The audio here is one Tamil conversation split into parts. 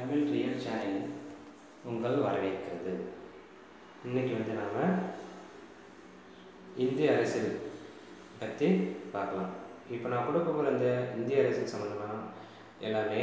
தமிழ் ரியல் சேனல் உங்கள் வரவேற்கிறது இன்னைக்கு வந்து நாம் இந்திய அரசியல் பற்றி பார்க்கலாம் இப்போ நான் கொடுக்க போகிற இந்த இந்திய அரசியல் சம்மந்தமாக எல்லாமே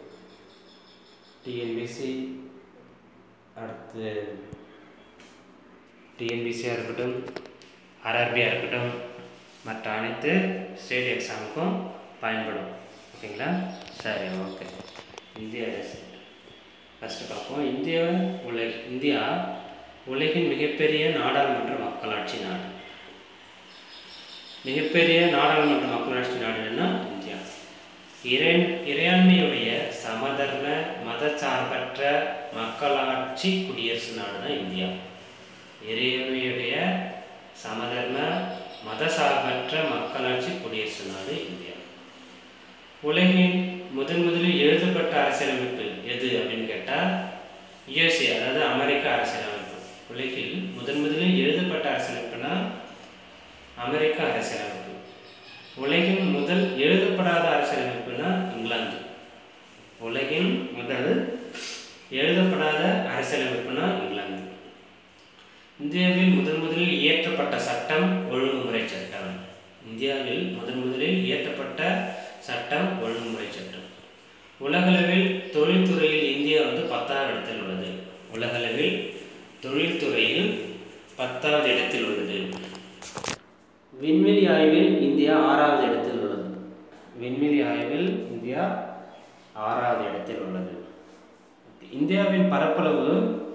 டிஎன்பிசி அடுத்து டிஎன்பிசியாக இருக்கட்டும் ஆர்ஆர்பியாக இருக்கட்டும் மற்ற அனைத்து ஸ்டேட் எக்ஸாமுக்கும் பயன்படும் ஓகேங்களா சரி ஓகே இந்திய அரசு ஃபஸ்ட்டு பார்ப்போம் இந்தியா உல இந்தியா உலகின் மிகப்பெரிய நாடாளுமன்ற மக்களாட்சி நாடு மிகப்பெரிய நாடாளுமன்ற மக்களாட்சி நாடுன்னா இந்தியா இறை இறையாண்மையுடைய சமதர்ம மதச்சார்பற்ற மக்களாட்சி குடியரசு நாடு தான் இந்தியா இறையாண்மையுடைய சமதர்ம மதசார்பற்ற மக்களாட்சி குடியரசு நாடு இந்தியா உலகின் முதன் முதலில் எழுதப்பட்ட அரசியலமைப்பு எது அப்படின்னு கேட்டால் யுஎஸ்ஏ அதாவது அமெரிக்க அரசியலமைப்பு உலகில் முதன் முதலில் எழுதப்பட்ட அரசியலமைப்புனா அமெரிக்க அரசியலமைப்பு உலகின் முதல் எழுதப்படாத அரசியலமைப்புனா இங்கிலாந்து உலகின் முதல் எழுதப்படாத அரசியலமைப்புனா இங்கிலாந்து இந்தியாவில் முதன் முதலில் இயற்றப்பட்ட சட்டம் ஒழுங்குமுறை சட்டம் இந்தியாவில் முதன் முதலில் இயற்றப்பட்ட சட்டம் ஒழுங்குமுறை சட்டம் உலகளவில் தொழில்துறையில் இந்தியா வந்து பத்தாவது இடத்தில் உள்ளது உலகளவில் தொழில்துறையில் பத்தாவது இடத்தில் உள்ளது விண்வெளி ஆய்வில் இந்தியா ஆறாவது இடத்தில் உள்ளது விண்வெளி ஆய்வில் இந்தியா ஆறாவது இடத்தில் உள்ளது இந்தியாவின் பரப்பளவு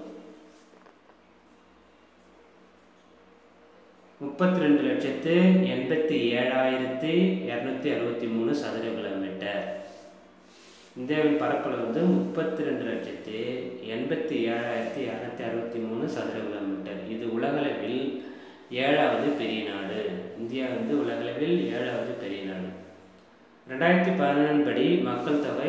முப்பத்தி ரெண்டு லட்சத்து எண்பத்தி ஏழாயிரத்தி இரநூத்தி அறுபத்தி மூணு சதுர கிலோமீட்டர் இந்தியாவின் பரப்பளவு வந்து முப்பத்தி ரெண்டு லட்சத்து எண்பத்தி ஏழாயிரத்தி இரநூத்தி அறுபத்தி மூணு சதுர கிலோமீட்டர் இது உலகளவில் ஏழாவது பெரிய நாடு இந்தியா வந்து உலகளவில் ஏழாவது பெரிய நாடு ரெண்டாயிரத்தி பதினொன்று படி மக்கள் தொகை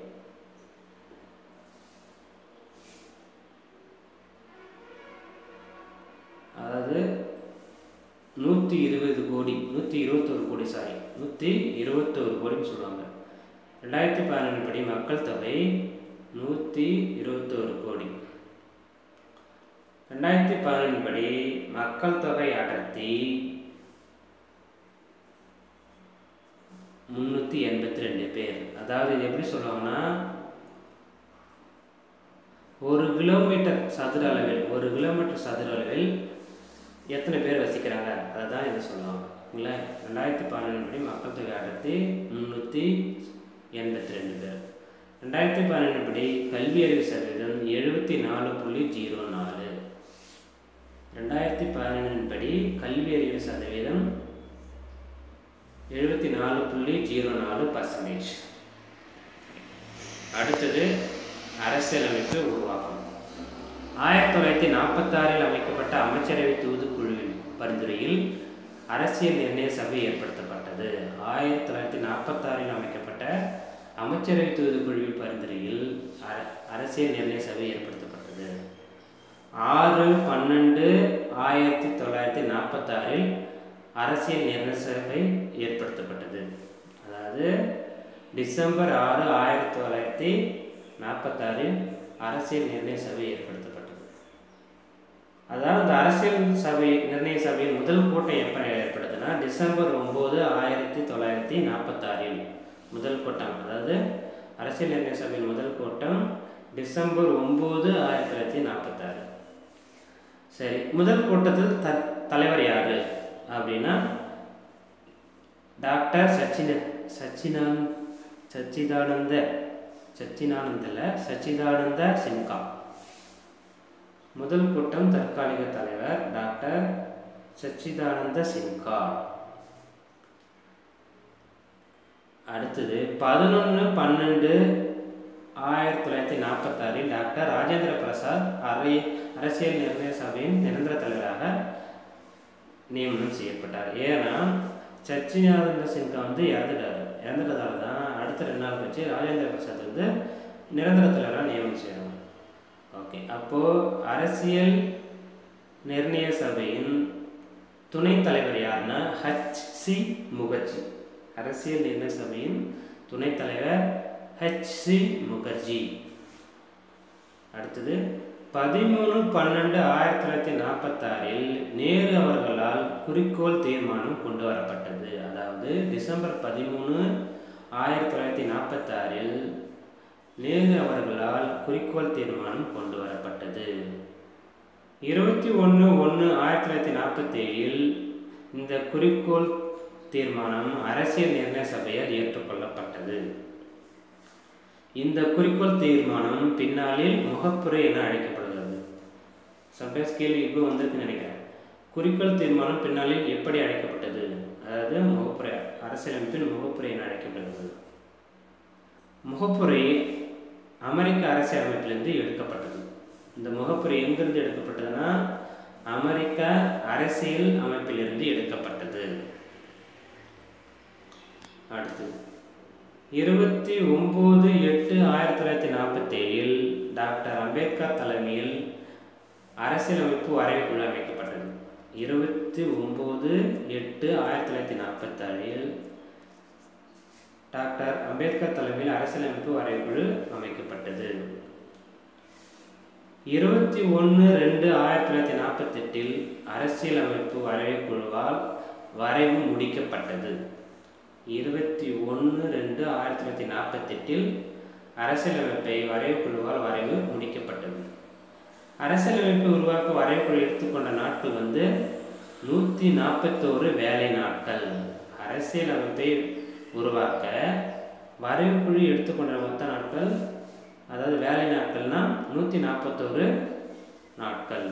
அதாவது நூற்றி இருபது கோடி நூற்றி இருபத்தோரு கோடி சாரி நூற்றி இருபத்தோரு கோடின்னு சொல்லுவாங்க ரெண்டாயிரத்தி பதினொன்று படி மக்கள் தொகை நூற்றி இருபத்தோரு கோடி ரெண்டாயிரத்தி பதினொன்று படி மக்கள் தொகை அடர்த்தி முந்நூற்றி எண்பத்தி ரெண்டு பேர் அதாவது இது எப்படி சொல்லுவாங்கன்னா ஒரு கிலோமீட்டர் சதுர அளவில் ஒரு கிலோமீட்டர் சதுர அளவில் எத்தனை பேர் வசிக்கிறாங்க அதை தான் இது சொல்லுவாங்க இல்லை ரெண்டாயிரத்தி பன்னெண்டு படி மக்கள் தொகை அடர்த்தி முந்நூற்றி எண்பத்தி ரெண்டு பேர் ரெண்டாயிரத்தி பன்னெண்டு படி கல்வி அறிவு சதவீதம் எழுபத்தி நாலு புள்ளி ஜீரோ நாலு ரெண்டாயிரத்தி பதினொன்றின் படி கல்வி அறிவு சதவீதம் எழுபத்தி நாலு புள்ளி ஜீரோ நாலு பர்சன்டேஜ் அடுத்தது அரசியலமைப்பு உருவாக்கம் ஆயிரத்தி தொள்ளாயிரத்தி நாற்பத்தாறில் அமைக்கப்பட்ட அமைச்சரவை தூதுக்குழுவின் பரிந்துரையில் அரசியல் நிர்ணய சபை ஏற்படுத்தப்பட்டது ஆயிரத்தி தொள்ளாயிரத்தி நாற்பத்தாறில் அமைக்கப்பட்ட அமைச்சரவை தூதுக்குழுவின் பரிந்துரையில் அரசியல் நிர்ணய சபை ஏற்படுத்தப்பட்டது ஆறு பன்னெண்டு ஆயிரத்தி தொள்ளாயிரத்தி நாற்பத்தாறில் அரசியல் நிர்ணய சபை ஏற்படுத்தப்பட்டது அதாவது டிசம்பர் ஆறு ஆயிரத்தி தொள்ளாயிரத்தி நாற்பத்தாறில் அரசியல் நிர்ணய சபை ஏற்படுத்தப்பட்டது அதாவது இந்த அரசியல் சபை நிர்ணய சபையின் முதல் கூட்டம் எப்போ ஏற்படுதுன்னா டிசம்பர் ஒம்பது ஆயிரத்தி தொள்ளாயிரத்தி நாற்பத்தாறில் முதல் கூட்டம் அதாவது அரசியல் நிர்ணய சபையின் முதல் கூட்டம் டிசம்பர் ஒம்பது ஆயிரத்தி தொள்ளாயிரத்தி நாற்பத்தாறு சரி முதல் கூட்டத்தில் த தலைவர் யார் அப்படின்னா டாக்டர் சச்சின சச்சினான் சச்சிதானந்த சச்சிதானந்தில் சச்சிதானந்த சின்கா முதல் கூட்டம் தற்காலிக தலைவர் டாக்டர் சச்சிதானந்த சின்கா அடுத்தது பதினொன்று பன்னெண்டு ஆயிரத்தி தொள்ளாயிரத்தி நாற்பத்தாறில் டாக்டர் ராஜேந்திர பிரசாத் அரை அரசியல் நிர்ணய சபையின் நிரந்தர தலைவராக நியமனம் செய்யப்பட்டார் ஏன்னா சச்சிதானந்த சின்கா வந்து இறந்துட்டார் இறந்துட்டதால தான் அடுத்த ரெண்டு நாள் கழிச்சு ராஜேந்திர பிரசாத் வந்து நிரந்தர தலைவராக நியமனம் செய்கிறாங்க ஓகே அப்போது அரசியல் நிர்ணய சபையின் துணைத் தலைவர் யாருன்னா ஹச் சி முகர்ஜி அரசியல் நிர்ணய சபையின் துணைத் தலைவர் ஹெச் சி முகர்ஜி அடுத்தது பதிமூணு பன்னெண்டு ஆயிரத்தி தொள்ளாயிரத்தி நாற்பத்தாறில் நேரு அவர்களால் குறிக்கோள் தீர்மானம் கொண்டு வரப்பட்டது அதாவது டிசம்பர் பதிமூணு ஆயிரத்தி தொள்ளாயிரத்தி நாற்பத்தாறில் நேரு அவர்களால் குறிக்கோள் தீர்மானம் கொண்டு வரப்பட்டது இருபத்தி ஒன்று ஒன்று ஆயிரத்தி தொள்ளாயிரத்தி நாற்பத்தேழில் இந்த குறிக்கோள் தீர்மானம் அரசியல் நிர்ணய சபையால் ஏற்றுக்கொள்ளப்பட்டது இந்த குறிக்கோள் தீர்மானம் பின்னாளில் முகப்புரை என அழைக்கப்படுகிறது சம்டைம்ஸ் கேள்வி இப்போ வந்திருக்குன்னு நினைக்கிறேன் குறிக்கோள் தீர்மானம் பின்னாளில் எப்படி அழைக்கப்பட்டது அதாவது முகப்புரை அரசியலமைப்பின் முகப்புரை என அழைக்கப்படுகிறது முகப்புரை அமெரிக்க அரசியலமைப்பிலிருந்து எடுக்கப்பட்டது இந்த முகப்புரை எங்கிருந்து எடுக்கப்பட்டதுன்னா அமெரிக்க அரசியல் அமைப்பிலிருந்து எடுக்கப்பட்டது அடுத்து இருபத்தி ஒம்பது எட்டு ஆயிரத்தி தொள்ளாயிரத்தி நாற்பத்தேழில் டாக்டர் அம்பேத்கர் தலைமையில் அரசியலமைப்பு வரைவுக்குழு அமைக்கப்பட்டது இருபத்தி ஒம்பது எட்டு ஆயிரத்தி தொள்ளாயிரத்தி நாற்பத்தேழில் டாக்டர் அம்பேத்கர் தலைமையில் அரசியலமைப்பு வரைவுக்குழு அமைக்கப்பட்டது இருபத்தி ஒன்று ரெண்டு ஆயிரத்தி தொள்ளாயிரத்தி நாற்பத்தெட்டில் அரசியலமைப்பு வரைவுக்குழுவால் வரைவு முடிக்கப்பட்டது இருபத்தி ஒன்று ரெண்டு ஆயிரத்தி தொள்ளாயிரத்தி நாற்பத்தெட்டில் அரசியலமைப்பை வரைவுக்குழுவால் வரைவு முடிக்கப்பட்டது அரசியலமைப்பை உருவாக்க வரைவுக்குழு எடுத்துக்கொண்ட நாட்கள் வந்து நூற்றி நாற்பத்தோரு வேலை நாட்கள் அரசியலமைப்பை உருவாக்க வரைவுக்குழு எடுத்துக்கொண்ட மொத்த நாட்கள் அதாவது வேலை நாட்கள்னா நூற்றி நாற்பத்தோரு நாட்கள்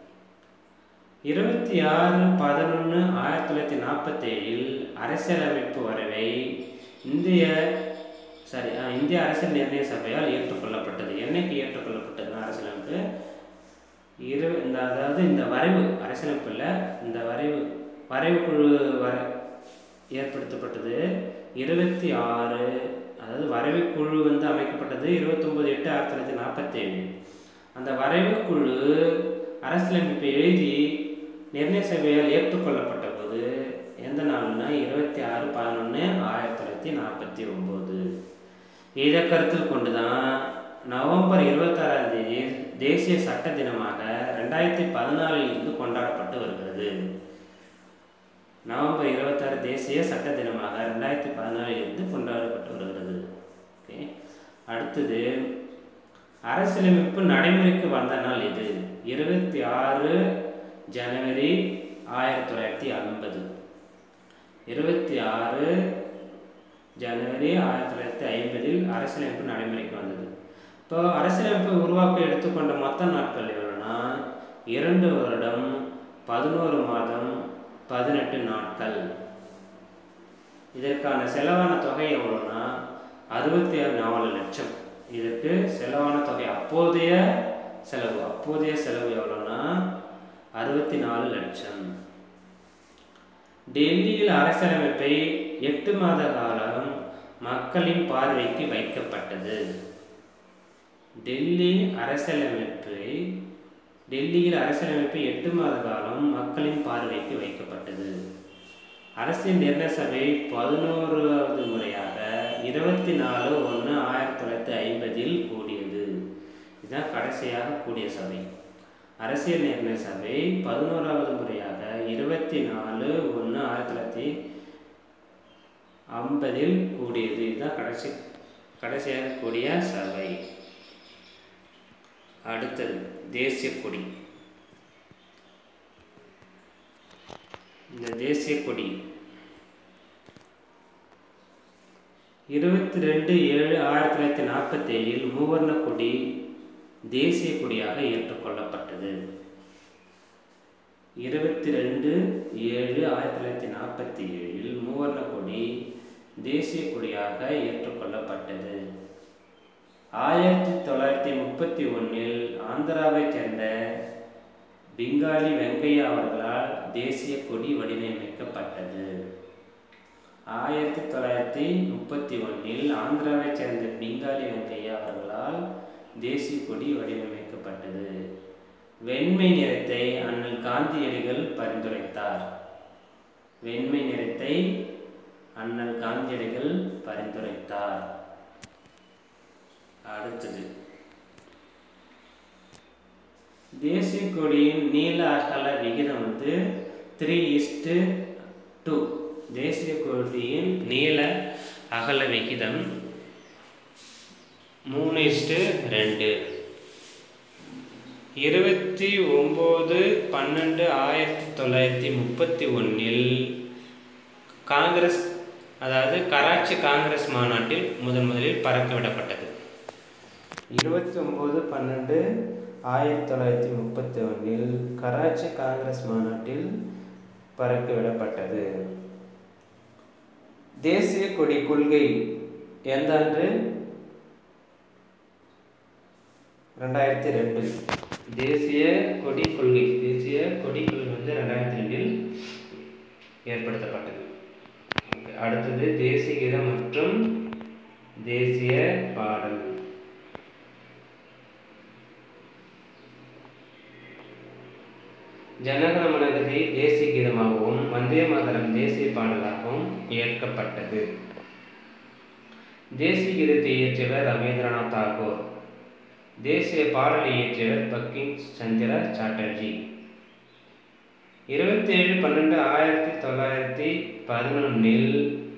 இருபத்தி ஆறு பதினொன்று ஆயிரத்தி தொள்ளாயிரத்தி நாற்பத்தேழில் அரசியலமைப்பு வரைவை இந்திய சாரி இந்திய அரசியல் நிர்ணய சபையால் ஏற்றுக்கொள்ளப்பட்டது என்னைக்கு ஏற்றுக்கொள்ளப்பட்டதுன்னா அரசியலமைப்பு இரு இந்த அதாவது இந்த வரைவு அரசியலமைப்பில் இந்த வரைவு வரைவு குழு வர ஏற்படுத்தப்பட்டது இருபத்தி ஆறு அதாவது வரைவு குழு வந்து அமைக்கப்பட்டது இருபத்தொம்பது எட்டு ஆயிரத்தி தொள்ளாயிரத்தி நாற்பத்தேழு அந்த வரைவு குழு அரசியலமைப்பை எழுதி நிர்ணய சபையால் ஏற்றுக்கொள்ளப்பட்ட போது எந்த நாள்னா இருபத்தி ஆறு பதினொன்று ஆயிரத்தி தொள்ளாயிரத்தி நாற்பத்தி ஒம்பது இதை கருத்தில் கொண்டு தான் நவம்பர் இருபத்தாறாம் தேதி தேசிய சட்ட தினமாக ரெண்டாயிரத்தி பதினாலில் இருந்து கொண்டாடப்பட்டு வருகிறது நவம்பர் இருபத்தாறு தேசிய சட்ட தினமாக ரெண்டாயிரத்தி பதினாலில் இருந்து கொண்டாடப்பட்டு வருகிறது ஓகே அடுத்தது அரசியலமைப்பு நடைமுறைக்கு வந்த நாள் இது இருபத்தி ஆறு ஜனவரி ஆயிரத்தி தொள்ளாயிரத்தி ஐம்பது இருபத்தி ஆறு ஜனவரி ஆயிரத்தி தொள்ளாயிரத்தி ஐம்பதில் அரசியலமைப்பு நடைமுறைக்கு வந்தது இப்போ அரசியலமைப்பை உருவாக்க எடுத்துக்கொண்ட மொத்த நாட்கள் எவ்வளோனா இரண்டு வருடம் பதினோரு மாதம் பதினெட்டு நாட்கள் இதற்கான செலவான தொகை எவ்வளோனா அறுபத்தி நாலு லட்சம் இதற்கு செலவான தொகை அப்போதைய செலவு அப்போதைய செலவு எவ்வளோனா அறுபத்தி நாலு லட்சம் டெல்லியில் அரசியலமைப்பை எட்டு மாத காலம் மக்களின் பார்வைக்கு வைக்கப்பட்டது டெல்லி அரசியலமைப்பை டெல்லியில் அரசியலமைப்பு எட்டு மாத காலம் மக்களின் பார்வைக்கு வைக்கப்பட்டது அரசியல் நிர்ணய சபை பதினோராவது முறையாக இருபத்தி நாலு ஒன்று ஆயிரத்தி தொள்ளாயிரத்தி ஐம்பதில் கூடியது இதுதான் கடைசியாக கூடிய சபை அரசியல் நிர்ணய சபை பதினோராவது முறையாக இருபத்தி நாலு ஒன்று ஆயிரத்தி தொள்ளாயிரத்தி ஐம்பதில் கூடியது இதுதான் கடைசி கடைசியாக கூடிய சபை அடுத்தது தேசிய கொடி இந்த தேசிய கொடி இருபத்தி ரெண்டு ஏழு ஆயிரத்தி தொள்ளாயிரத்தி நாற்பத்தி ஏழில் மூவர்ண கொடி தேசிய கொடியாக ஏற்றுக்கொள்ளப்பட்டது இருபத்தி ரெண்டு ஏழு ஆயிரத்தி தொள்ளாயிரத்தி நாற்பத்தி ஏழில் மூவர்ண கொடி தேசிய கொடியாக ஏற்றுக்கொள்ளப்பட்டது ஆயிரத்தி தொள்ளாயிரத்தி முப்பத்தி ஒன்றில் ஆந்திராவைச் சேர்ந்த பெங்காலி வெங்கையா அவர்களால் தேசிய கொடி வடிவமைக்கப்பட்டது ஆயிரத்தி தொள்ளாயிரத்தி முப்பத்தி ஒன்றில் ஆந்திராவைச் சேர்ந்த பெங்காலி வெங்கையா அவர்களால் தேசிய கொடி வடிவமைக்கப்பட்டது வெண்மை நிறத்தை அண்ணல் காந்தியடிகள் பரிந்துரைத்தார் வெண்மை நிறத்தை அண்ணல் காந்தியடிகள் பரிந்துரைத்தார் அடுத்தது தேசிய கொடியின் நீள அகல விகிதம் வந்து த்ரீ இஸ்டு டூ தேசிய கொடியின் நீள அகல விகிதம் மூணு இஸ்டு ரெண்டு இருபத்தி ஒம்பது பன்னெண்டு ஆயிரத்தி தொள்ளாயிரத்தி முப்பத்தி ஒன்றில் காங்கிரஸ் அதாவது கராச்சி காங்கிரஸ் மாநாட்டில் முதன் முதலில் பறக்க விடப்பட்டது இருபத்தி ஒம்பது பன்னெண்டு ஆயிரத்தி தொள்ளாயிரத்தி முப்பத்தி ஒன்றில் கராச்சி காங்கிரஸ் மாநாட்டில் பறக்க விடப்பட்டது தேசிய கொடி கொள்கை எந்த ஆண்டு ரெண்டாயிரத்தி ரெண்டு தேசிய கொடி கொள்கை தேசிய கொடி கொள்கை வந்து ரெண்டாயிரத்தி ரெண்டில் ஏற்படுத்தப்பட்டது அடுத்தது தேசிய கீதம் மற்றும் தேசிய பாடல் ஜனகணமனகதி தேசிய கீதமாகவும் வந்தே மாதரம் தேசிய பாடலாகவும் ஏற்கப்பட்டது தேசிய கீதத்தை இயற்றியவர் ரவீந்திரநாத் தாகூர் தேசிய பாடலை இயற்றியவர் பக்கிங் சந்திர சாட்டர்ஜி இருபத்தேழு பன்னெண்டு ஆயிரத்தி தொள்ளாயிரத்தி பதினொன்றில்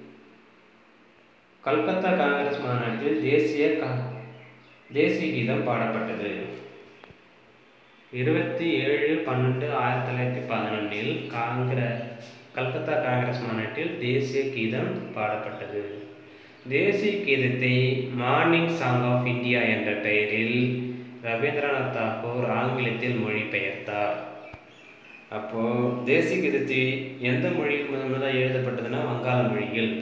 கல்கத்தா காங்கிரஸ் மாநாட்டில் தேசிய தேசிய கீதம் பாடப்பட்டது இருபத்தி ஏழு பன்னெண்டு ஆயிரத்தி தொள்ளாயிரத்தி பதினொன்றில் காங்கிரஸ் கல்கத்தா காங்கிரஸ் மாநாட்டில் தேசிய கீதம் பாடப்பட்டது தேசிய கீதத்தை மார்னிங் சாங் ஆஃப் இந்தியா என்ற பெயரில் ரவீந்திரநாத் தாகூர் ஆங்கிலத்தில் மொழிபெயர்த்தார் அப்போது தேசிய கீதத்தை எந்த மொழியில் முதன் முதலாக எழுதப்பட்டதுன்னா வங்காள மொழியில்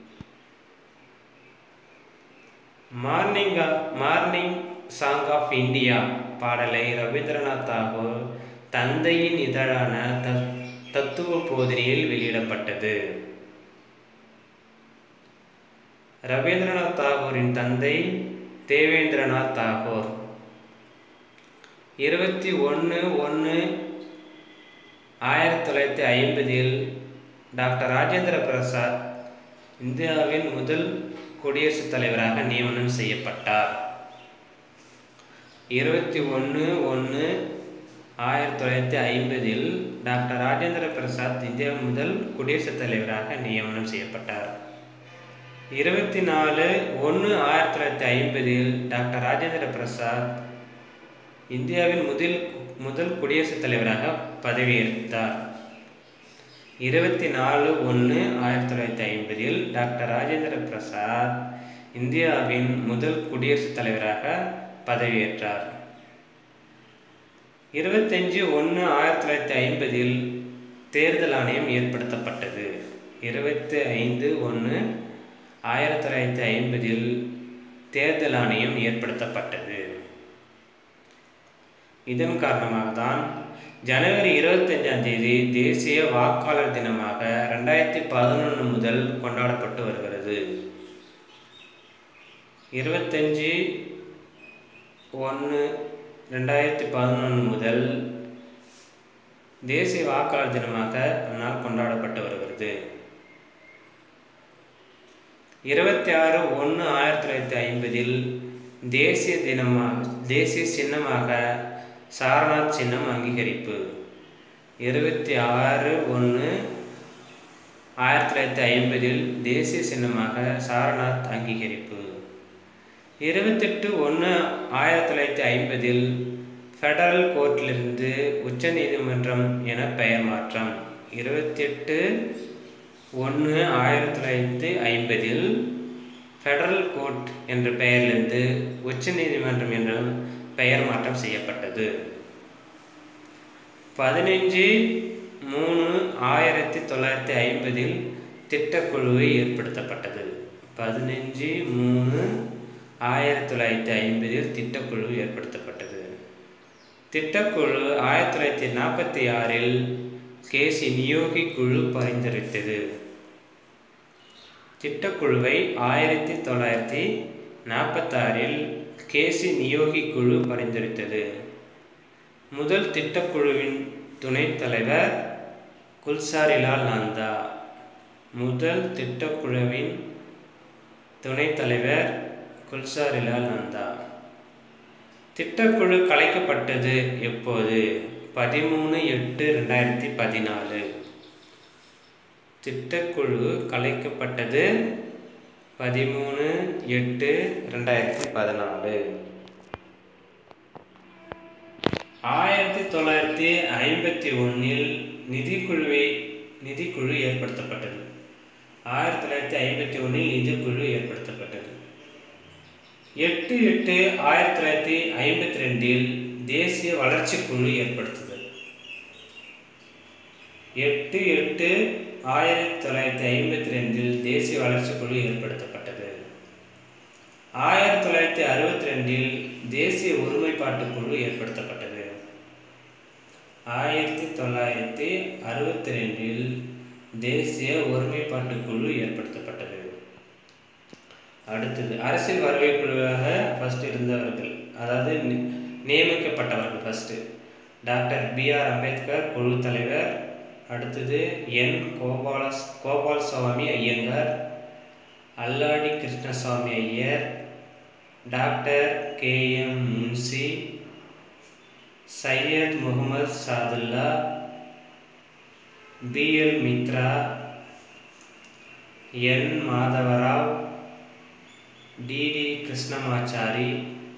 morning morning song of India பாடலை ரவீந்திரநாத் தாகூர் தந்தையின் இதழான தத்துவ போதனையில் வெளியிடப்பட்டது ரவீந்திரநாத் தாகூரின் தந்தை தேவேந்திரநாத் தாகூர் இருபத்தி ஒன்று ஒன்று ஆயிரத்தி தொள்ளாயிரத்தி ஐம்பதில் டாக்டர் ராஜேந்திர பிரசாத் இந்தியாவின் முதல் குடியரசுத் தலைவராக நியமனம் செய்யப்பட்டார் இருபத்தி ஒன்று ஒன்று ஆயிரத்தி தொள்ளாயிரத்தி ஐம்பதில் டாக்டர் ராஜேந்திர பிரசாத் இந்தியாவின் முதல் குடியரசுத் தலைவராக நியமனம் செய்யப்பட்டார் இருபத்தி நாலு ஒன்று ஆயிரத்தி தொள்ளாயிரத்தி ஐம்பதில் டாக்டர் ராஜேந்திர பிரசாத் இந்தியாவின் முதல் முதல் குடியரசுத் தலைவராக பதவியேற்றார் இருபத்தி நாலு ஒன்று ஆயிரத்தி தொள்ளாயிரத்தி ஐம்பதில் டாக்டர் ராஜேந்திர பிரசாத் இந்தியாவின் முதல் குடியரசுத் தலைவராக பதவியேற்றார் இருபத்தஞ்சு ஒன்று ஆயிரத்தி தொள்ளாயிரத்தி ஐம்பதில் தேர்தல் ஆணையம் ஏற்படுத்தப்பட்டது இருபத்தி ஐந்து ஒன்று ஆயிரத்தி தொள்ளாயிரத்தி ஐம்பதில் தேர்தல் ஆணையம் ஏற்படுத்தப்பட்டது இதன் காரணமாக தான் ஜனவரி இருபத்தஞ்சாம் தேதி தேசிய வாக்காளர் தினமாக ரெண்டாயிரத்தி பதினொன்று முதல் கொண்டாடப்பட்டு வருகிறது இருபத்தஞ்சி ஒன்று ரெண்டாயிரத்தி பதினொன்று முதல் தேசிய வாக்காளர் தினமாக அந்நாள் கொண்டாடப்பட்டு வருகிறது இருபத்தி ஆறு ஒன்று ஆயிரத்தி தொள்ளாயிரத்தி ஐம்பதில் தேசிய தினமாக தேசிய சின்னமாக சாரநாத் சின்னம் அங்கீகரிப்பு இருபத்தி ஆறு ஒன்று ஆயிரத்தி தொள்ளாயிரத்தி ஐம்பதில் தேசிய சின்னமாக சாரநாத் அங்கீகரிப்பு இருபத்தெட்டு ஒன்று ஆயிரத்தி தொள்ளாயிரத்தி ஐம்பதில் ஃபெடரல் கோர்ட்டிலிருந்து உச்ச நீதிமன்றம் என பெயர் மாற்றம் இருபத்தெட்டு ஒன்று ஆயிரத்தி தொள்ளாயிரத்தி ஐம்பதில் ஃபெடரல் கோர்ட் என்ற பெயரிலிருந்து உச்ச நீதிமன்றம் என்ற பெயர் மாற்றம் செய்யப்பட்டது பதினைஞ்சு மூணு ஆயிரத்தி தொள்ளாயிரத்தி ஐம்பதில் திட்டக்குழுவை ஏற்படுத்தப்பட்டது பதினஞ்சு மூணு ஆயிரத்தி தொள்ளாயிரத்தி ஐம்பதில் திட்டக்குழு ஏற்படுத்தப்பட்டது திட்டக்குழு ஆயிரத்தி தொள்ளாயிரத்தி நாற்பத்தி ஆறில் கேசி நியோகி குழு பரிந்துரைத்தது திட்டக்குழுவை ஆயிரத்தி தொள்ளாயிரத்தி நாற்பத்தாறில் கேசி நியோகி குழு பரிந்துரைத்தது முதல் திட்டக்குழுவின் துணைத் தலைவர் குல்சாரிலால் நந்தா முதல் திட்டக்குழுவின் துணைத் தலைவர் குல்சாரிலால் நந்தா திட்டக்குழு கலைக்கப்பட்டது எப்போது பதிமூணு எட்டு ரெண்டாயிரத்தி பதினாலு திட்டக்குழு கலைக்கப்பட்டது பதிமூணு எட்டு ரெண்டாயிரத்தி பதினாலு ஆயிரத்தி தொள்ளாயிரத்தி ஐம்பத்தி ஒன்றில் நிதிக்குழுவை நிதிக்குழு ஏற்படுத்தப்பட்டது ஆயிரத்தி தொள்ளாயிரத்தி ஐம்பத்தி ஒன்றில் நிதிக்குழு ஏற்படுத்தப்பட்டது எட்டு எட்டு ஆயிரத்தி தொள்ளாயிரத்தி ஐம்பத்தி ரெண்டில் தேசிய வளர்ச்சி குழு ஏற்படுத்துதல் எட்டு எட்டு ஆயிரத்தி தொள்ளாயிரத்தி ஐம்பத்தி ரெண்டில் தேசிய வளர்ச்சி குழு ஏற்படுத்தப்பட்டது ஆயிரத்தி தொள்ளாயிரத்தி அறுபத்தி ரெண்டில் தேசிய ஒருமைப்பாட்டு குழு ஏற்படுத்தப்பட்டது ஆயிரத்தி தொள்ளாயிரத்தி அறுபத்தி ரெண்டில் தேசிய ஒருமைப்பாட்டு குழு ஏற்படுத்தப்பட்டது அடுத்தது அரசியல் வருகை குழுவாக ஃபர்ஸ்ட் இருந்தவர்கள் அதாவது நி- நியமிக்கப்பட்டவர்கள் first doctor B R Ambedkar குழு தலைவர் அடுத்தது N Gopala Gopalaswami Ayyangar Alladi Krishnaswami Iyer doctor K M Munshi Syed Mohammad Saadulla B L Mitra N Madhavrao T T Krishnamachari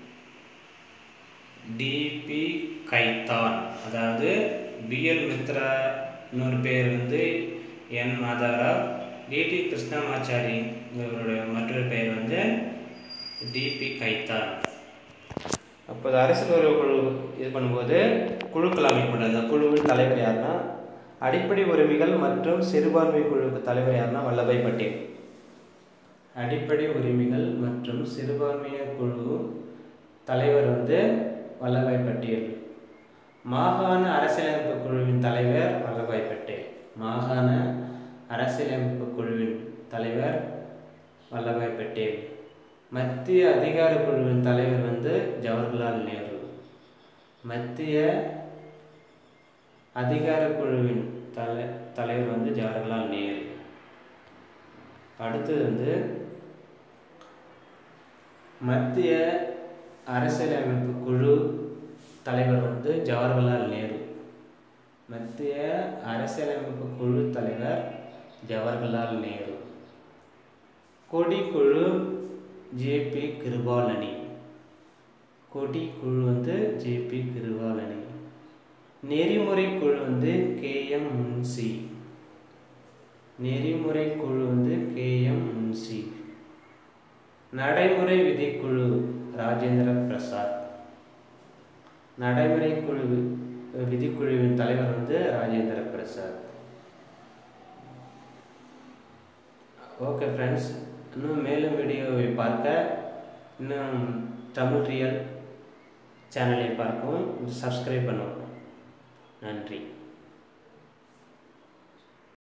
D P Khaitan அதாவது பிஎல் மித்ரா இன்னொரு பேர் வந்து என் மாதவராவ் டிடி கிருஷ்ணமாச்சாரி இவருடைய மற்றொரு பெயர் வந்து டிபி கைத்தான் அப்போது அரசியல் உறவு குழு இது பண்ணும்போது குழுக்கள் அமைக்கப்படும் அந்த குழுவின் தலைவர் யாருன்னா அடிப்படை உரிமைகள் மற்றும் சிறுபான்மை குழுவுக்கு தலைவர் யாருன்னா வல்லபாய் பட்டேல் அடிப்படை உரிமைகள் மற்றும் சிறுபான்மையினர் குழு தலைவர் வந்து வல்லபாய் பட்டேல் மாகாண அரசியலமைப்பு குழுவின் தலைவர் வல்லபாய் பட்டேல் மாகாண அரசியலமைப்பு குழுவின் தலைவர் வல்லபாய் பட்டேல் மத்திய அதிகார குழுவின் தலைவர் வந்து ஜவஹர்லால் நேரு மத்திய அதிகார குழுவின் தலை தலைவர் வந்து ஜவஹர்லால் நேரு அடுத்தது வந்து மத்திய அரசியலமைப்பு குழு தலைவர் வந்து ஜவஹர்லால் நேரு மத்திய அரசியலமைப்பு குழு தலைவர் ஜவஹர்லால் நேரு கொடி குழு ஜேபி கிருபாலனி கொடி குழு வந்து ஜேபி கிருபாலனி நெறிமுறை குழு வந்து கேஎம் முன்சி நெறிமுறை குழு வந்து கேஎம் முன்சி நடைமுறை விதிக்குழு ராஜேந்திர பிரசாத் நடைமுறை குழு விதிக்குழுவின் தலைவர் வந்து ராஜேந்திர பிரசாத் ஓகே ஃப்ரெண்ட்ஸ் இன்னும் மேலும் வீடியோவை பார்க்க இன்னும் தமிழ் ரியல் சேனலை பார்க்கவும் சப்ஸ்கிரைப் பண்ணவும் நன்றி